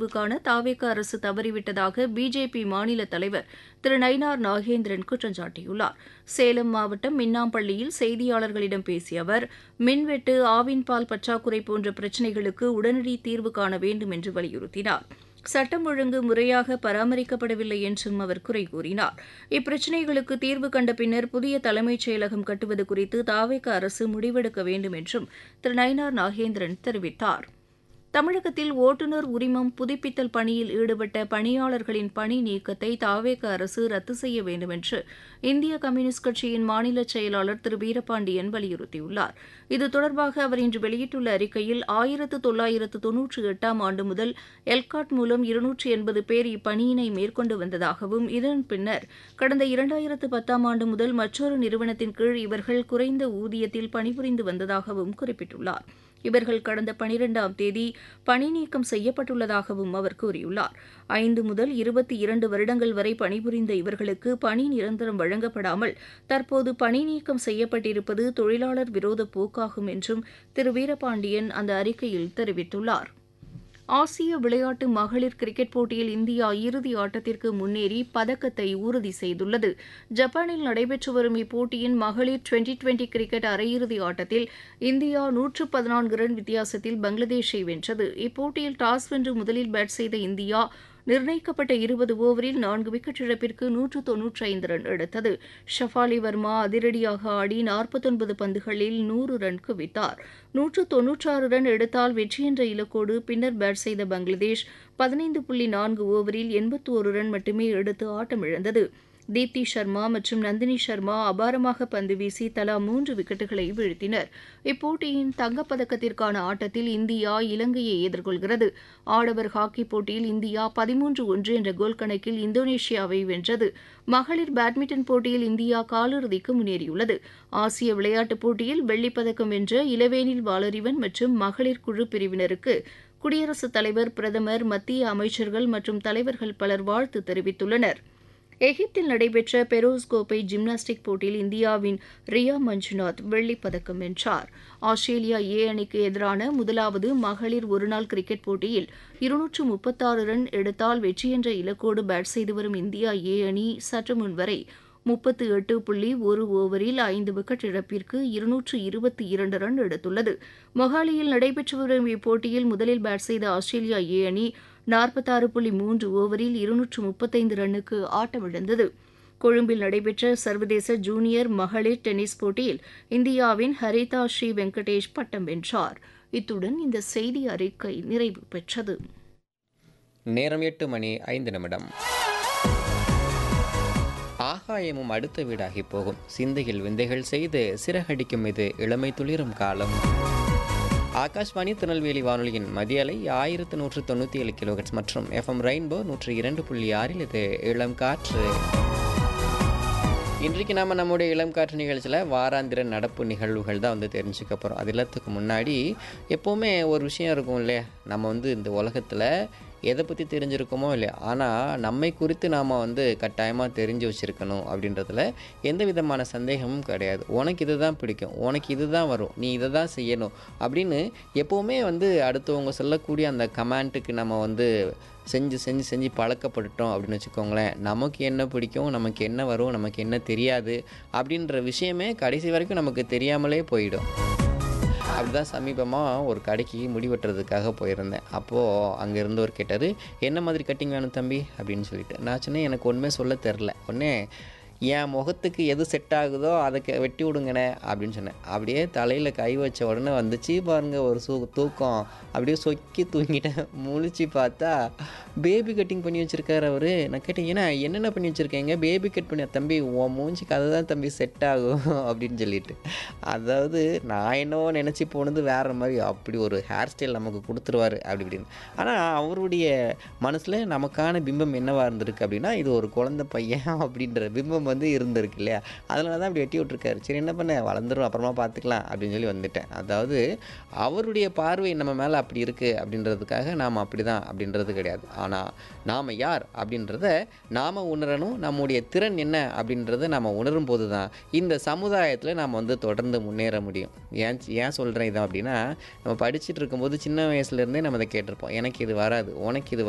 தீர்வு காண தாவேக அரசு தவறிவிட்டதாக பிஜேபி மாநில தலைவர் திரு நயினார் நாகேந்திரன் குற்றம் சாட்டியுள்ளார் சேலம் மாவட்டம் மின்னாம்பள்ளியில் செய்தியாளர்களிடம் பேசிய அவர் மின்வெட்டு ஆவின் பால் பற்றாக்குறை போன்ற பிரச்சினைகளுக்கு உடனடி தீர்வு காண வேண்டும் என்று வலியுறுத்தினார் சட்டம் ஒழுங்கு முறையாக பராமரிக்கப்படவில்லை என்றும் அவர் குறை கூறினார் இப்பிரச்சினைகளுக்கு தீர்வு கண்ட பின்னர் புதிய தலைமைச் செயலகம் கட்டுவது குறித்து தாவேக அரசு முடிவெடுக்க வேண்டும் என்றும் திரு நயினார் நாகேந்திரன் தெரிவித்தார் தமிழகத்தில் ஓட்டுநர் உரிமம் புதுப்பித்தல் பணியில் ஈடுபட்ட பணியாளர்களின் பணி நீக்கத்தை தாவேக அரசு ரத்து செய்ய வேண்டும் என்று இந்திய கம்யூனிஸ்ட் கட்சியின் மாநில செயலாளர் திரு வீரபாண்டியன் வலியுறுத்தியுள்ளார் இது தொடர்பாக அவர் இன்று வெளியிட்டுள்ள அறிக்கையில் ஆயிரத்து தொள்ளாயிரத்து தொன்னூற்றி எட்டாம் ஆண்டு முதல் எல்காட் மூலம் இருநூற்றி எண்பது பேர் இப்பணியினை மேற்கொண்டு வந்ததாகவும் இதன் பின்னர் கடந்த இரண்டாயிரத்து பத்தாம் ஆண்டு முதல் மற்றொரு நிறுவனத்தின் கீழ் இவர்கள் குறைந்த ஊதியத்தில் பணிபுரிந்து வந்ததாகவும் குறிப்பிட்டுள்ளார் இவர்கள் கடந்த பனிரெண்டாம் தேதி பணி நீக்கம் செய்யப்பட்டுள்ளதாகவும் அவர் கூறியுள்ளார் ஐந்து முதல் இருபத்தி இரண்டு வருடங்கள் வரை பணிபுரிந்த இவர்களுக்கு பணி நிரந்தரம் வழங்கப்படாமல் தற்போது பணி நீக்கம் செய்யப்பட்டிருப்பது தொழிலாளர் விரோத போக்காகும் என்றும் திரு வீரபாண்டியன் அந்த அறிக்கையில் தெரிவித்துள்ளார் ஆசிய விளையாட்டு மகளிர் கிரிக்கெட் போட்டியில் இந்தியா இறுதி ஆட்டத்திற்கு முன்னேறி பதக்கத்தை உறுதி செய்துள்ளது ஜப்பானில் நடைபெற்று வரும் இப்போட்டியின் மகளிர் டுவெண்டி டுவெண்டி கிரிக்கெட் அரையிறுதி ஆட்டத்தில் இந்தியா நூற்று பதினான்கு ரன் வித்தியாசத்தில் பங்களாதேஷை வென்றது இப்போட்டியில் டாஸ் வென்று முதலில் பேட் செய்த இந்தியா நிர்ணயிக்கப்பட்ட இருபது ஓவரில் நான்கு விக்கெட் இழப்பிற்கு நூற்று தொன்னூற்றி ஐந்து ரன் எடுத்தது ஷஃபாலி வர்மா அதிரடியாக ஆடி நாற்பத்தொன்பது பந்துகளில் நூறு ரன் குவித்தார் நூற்று தொன்னூற்றாறு ரன் எடுத்தால் வெற்றி என்ற இலக்கோடு பின்னர் பேட் செய்த பங்களாதேஷ் பதினைந்து புள்ளி நான்கு ஓவரில் எண்பத்தோரு ரன் மட்டுமே எடுத்து ஆட்டமிழந்தது தீப்தி சர்மா மற்றும் நந்தினி சர்மா அபாரமாக பந்து வீசி தலா மூன்று விக்கெட்டுகளை வீழ்த்தினர் இப்போட்டியின் தங்கப்பதக்கத்திற்கான ஆட்டத்தில் இந்தியா இலங்கையை எதிர்கொள்கிறது ஆடவர் ஹாக்கி போட்டியில் இந்தியா பதிமூன்று ஒன்று என்ற கோல் கணக்கில் இந்தோனேஷியாவை வென்றது மகளிர் பேட்மிண்டன் போட்டியில் இந்தியா காலிறுதிக்கு முன்னேறியுள்ளது ஆசிய விளையாட்டுப் போட்டியில் வெள்ளிப்பதக்கம் வென்ற இளவேனில் வாலறிவன் மற்றும் மகளிர் குழு பிரிவினருக்கு குடியரசுத் தலைவர் பிரதமர் மத்திய அமைச்சர்கள் மற்றும் தலைவர்கள் பலர் வாழ்த்து தெரிவித்துள்ளனா் எகிப்தில் நடைபெற்ற பெரோஸ் கோப்பை ஜிம்னாஸ்டிக் போட்டியில் இந்தியாவின் ரியா மஞ்சுநாத் வெள்ளிப் பதக்கம் வென்றார் ஆஸ்திரேலியா ஏ அணிக்கு எதிரான முதலாவது மகளிர் ஒருநாள் கிரிக்கெட் போட்டியில் இருநூற்று முப்பத்தாறு ரன் எடுத்தால் வெற்றி என்ற இலக்கோடு பேட் செய்து வரும் இந்தியா ஏ அணி சற்று முன் வரை முப்பத்து எட்டு புள்ளி ஒரு ஓவரில் ஐந்து விக்கெட் இழப்பிற்கு இருநூற்று இருபத்தி இரண்டு ரன் எடுத்துள்ளது மொஹாலியில் நடைபெற்று வரும் இப்போட்டியில் முதலில் பேட் செய்த ஆஸ்திரேலியா ஏ அணி நாற்பத்தாறு புள்ளி மூன்று ஓவரில் இருநூற்று முப்பத்தைந்து ரன்னுக்கு ஆட்டமிழந்தது கொழும்பில் நடைபெற்ற சர்வதேச ஜூனியர் மகளிர் டென்னிஸ் போட்டியில் இந்தியாவின் ஹரிதா ஸ்ரீ வெங்கடேஷ் பட்டம் வென்றார் இத்துடன் இந்த செய்தி அறிக்கை நிறைவு பெற்றது நேரம் எட்டு மணி ஐந்து நிமிடம் ஆகாயமும் அடுத்த வீடாகி போகும் சிந்தையில் விந்தைகள் செய்து சிறகடிக்கும் இது இளமை துளிரும் காலம் ஆகாஷ்வாணி திருநெல்வேலி வானொலியின் மதிய அலை ஆயிரத்து நூற்று தொண்ணூற்றி ஏழு கிலோஹெட்ஸ் மற்றும் எஃப்எம் ரெயின்போ நூற்றி இரண்டு புள்ளி ஆறில் இது இளம் காற்று இன்றைக்கு நாம் நம்முடைய இளம் காற்று நிகழ்ச்சியில் வாராந்திர நடப்பு நிகழ்வுகள் தான் வந்து தெரிஞ்சுக்க போகிறோம் அது எல்லாத்துக்கு முன்னாடி எப்போவுமே ஒரு விஷயம் இருக்கும் இல்லையா நம்ம வந்து இந்த உலகத்தில் எதை பற்றி தெரிஞ்சிருக்கோமோ இல்லையா ஆனால் நம்மை குறித்து நாம் வந்து கட்டாயமாக தெரிஞ்சு வச்சுருக்கணும் அப்படின்றதுல எந்த விதமான சந்தேகமும் கிடையாது உனக்கு இது தான் பிடிக்கும் உனக்கு இது தான் வரும் நீ இதை தான் செய்யணும் அப்படின்னு எப்போவுமே வந்து அடுத்தவங்க சொல்லக்கூடிய அந்த கமெண்ட்டுக்கு நம்ம வந்து செஞ்சு செஞ்சு செஞ்சு பழக்கப்பட்டுட்டோம் அப்படின்னு வச்சுக்கோங்களேன் நமக்கு என்ன பிடிக்கும் நமக்கு என்ன வரும் நமக்கு என்ன தெரியாது அப்படின்ற விஷயமே கடைசி வரைக்கும் நமக்கு தெரியாமலே போயிடும் அப்படிதான் சமீபமாக ஒரு கடைக்கு முடி வெட்டுறதுக்காக போயிருந்தேன் அப்போது அங்கே இருந்தவர் கேட்டார் என்ன மாதிரி கட்டிங் வேணும் தம்பி அப்படின்னு சொல்லிட்டு நான் சொன்னேன் எனக்கு ஒன்றுமே சொல்ல தெரில ஒன்றே என் முகத்துக்கு எது செட் ஆகுதோ அதை க- வெட்டி விடுங்கண்ணே அப்படின்னு சொன்னேன் அப்படியே தலையில் கை வச்ச உடனே வந்துச்சு பாருங்க ஒரு சூ தூக்கம் அப்படியே சொக்கி தூங்கிட்டேன் முழிச்சு பார்த்தா பேபி கட்டிங் பண்ணி வச்சுருக்காரு அவர் நான் கேட்டேன் ஏன்னா என்னென்ன பண்ணி வச்சுருக்கீங்க பேபி கட் பண்ணி தம்பி உன் மூஞ்சிக்கு அதுதான் தம்பி செட் ஆகும் அப்படின்னு சொல்லிட்டு அதாவது நான் என்னவோ நினச்சி போனது வேறு மாதிரி அப்படி ஒரு ஹேர் ஸ்டைல் நமக்கு கொடுத்துருவாரு அப்படி இப்படின்னு ஆனால் அவருடைய மனசில் நமக்கான பிம்பம் என்னவா இருந்திருக்கு அப்படின்னா இது ஒரு குழந்தை பையன் அப்படின்ற பிம்பம் வந்து இருந்திருக்கு இல்லையா அதனால தான் அப்படி வெட்டி விட்ருக்காரு சரி என்ன பண்ண வளர்ந்துரும் அப்புறமா பார்த்துக்கலாம் அப்படின்னு சொல்லி வந்துட்டேன் அதாவது அவருடைய பார்வை நம்ம மேலே அப்படி இருக்குது அப்படின்றதுக்காக நாம் அப்படி தான் அப்படின்றது கிடையாது ஆனால் நாம் யார் அப்படின்றத நாம் உணரணும் நம்முடைய திறன் என்ன அப்படின்றத நாம் உணரும் போது தான் இந்த சமுதாயத்தில் நாம் வந்து தொடர்ந்து முன்னேற முடியும் ஏன் ஏன் சொல்கிறேன் இதை அப்படின்னா நம்ம படிச்சுட்டு இருக்கும்போது சின்ன வயசுலேருந்தே நம்ம அதை கேட்டிருப்போம் எனக்கு இது வராது உனக்கு இது